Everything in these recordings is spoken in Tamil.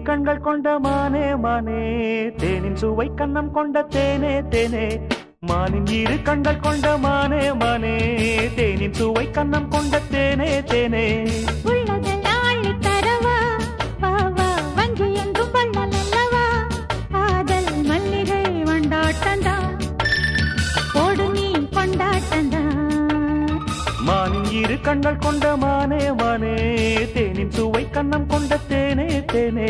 கண்கள் கொண்ட மானே மானே தேனின் சுவை கண்ணம் கொண்ட தேனே தேனே மானின் இரு கண்கள் கொண்ட மானே மானே தேனின் சுவை கண்ணம் கொண்ட தேனே தேனே உள்ளதெல்லாம் அள்ளித் தரவா வா வா வஞ்சி என்றும் வள்ளல் அல்லவா காதல் மல்லிகை வண்டாட்டந்தான் போடு நீ கொண்டாட்டந்தான் மானின் இரு கண்கள் கொண்ட மானே மானே தேனின் சுவை கண்ணம் கொண்ட தேனே தேனே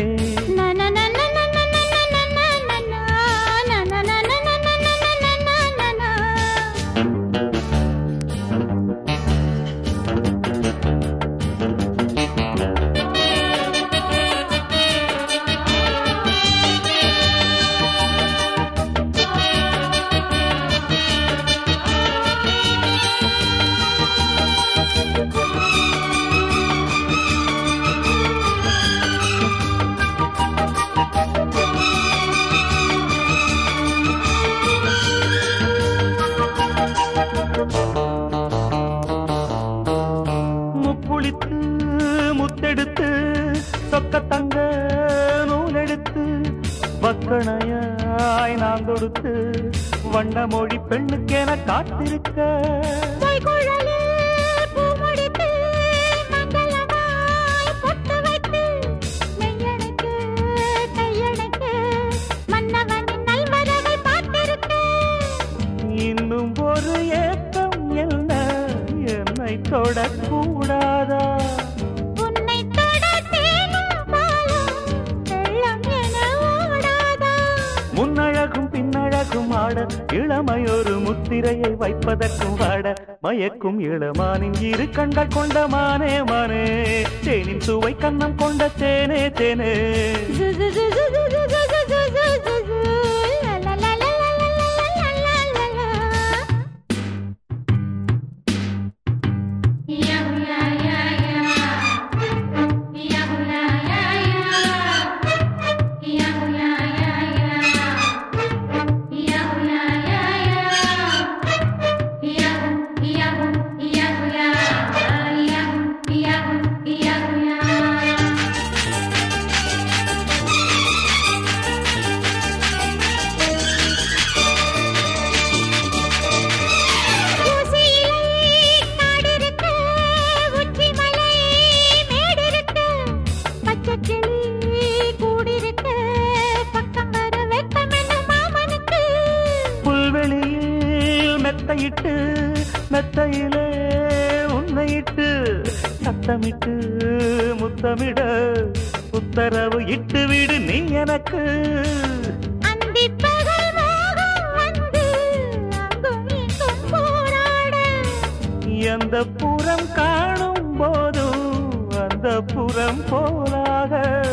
முப்புளித்து முத்தெடுத்து சொக்க தங்க நூலெடுத்து வக்கணையாய் நான் தொடுத்து வண்ண மொழி பெண்ணுக்கென காத்திருக்க இன்னும் ஒரு ஏக்கம் என்ன என்னை தொடக்கூடாதா முன்னழகும் பின்னழகும் ஆட இளமையொரு முத்திரையை வைப்பதற்கும் வாட மயக்கும் இளமானின் இரு கண்கள் கொண்ட மானே மானே தேனின் சுவை கண்ணம் கொண்ட தேனே தேனே புல்வெளியில் மெத்தையிட்டு மெத்தையிலே உன்னையிட்டு சத்தமிட்டு முத்தமிட உத்தரவு இட்டு விடு நீ எனக்கு எந்த புறம் காணும் போதும் அந்த புறம் போலாக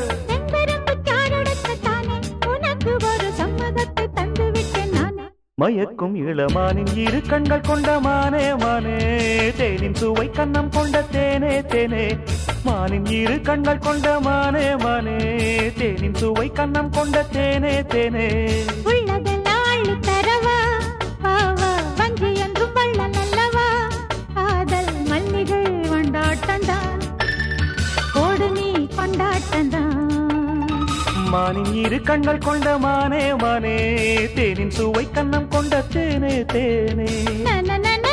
மயக்கும் இளமானின் இரு கண்கள் கொண்ட மானே மானே தேனின் சுவை கண்ணம் கொண்ட தேனே தேனே மானின் இரு கண்கள் கொண்ட மானே மானே தேனின் சுவை கண்ணம் கொண்ட தேனே தேனே உள்ளதெல்லாம் அள்ளித் தரவா வா வா வஞ்சி என்றும் வள்ளல் அல்லவா காதல் மல்லிகை வண்டாட்டந்தான் போடு நீ கொண்டாட்டந்தான் மானின் இரு கண்கள் கொண்ட மானே மானே தேனின் சுவை கண்ணம் கொண்ட தேனே தேனே நன நன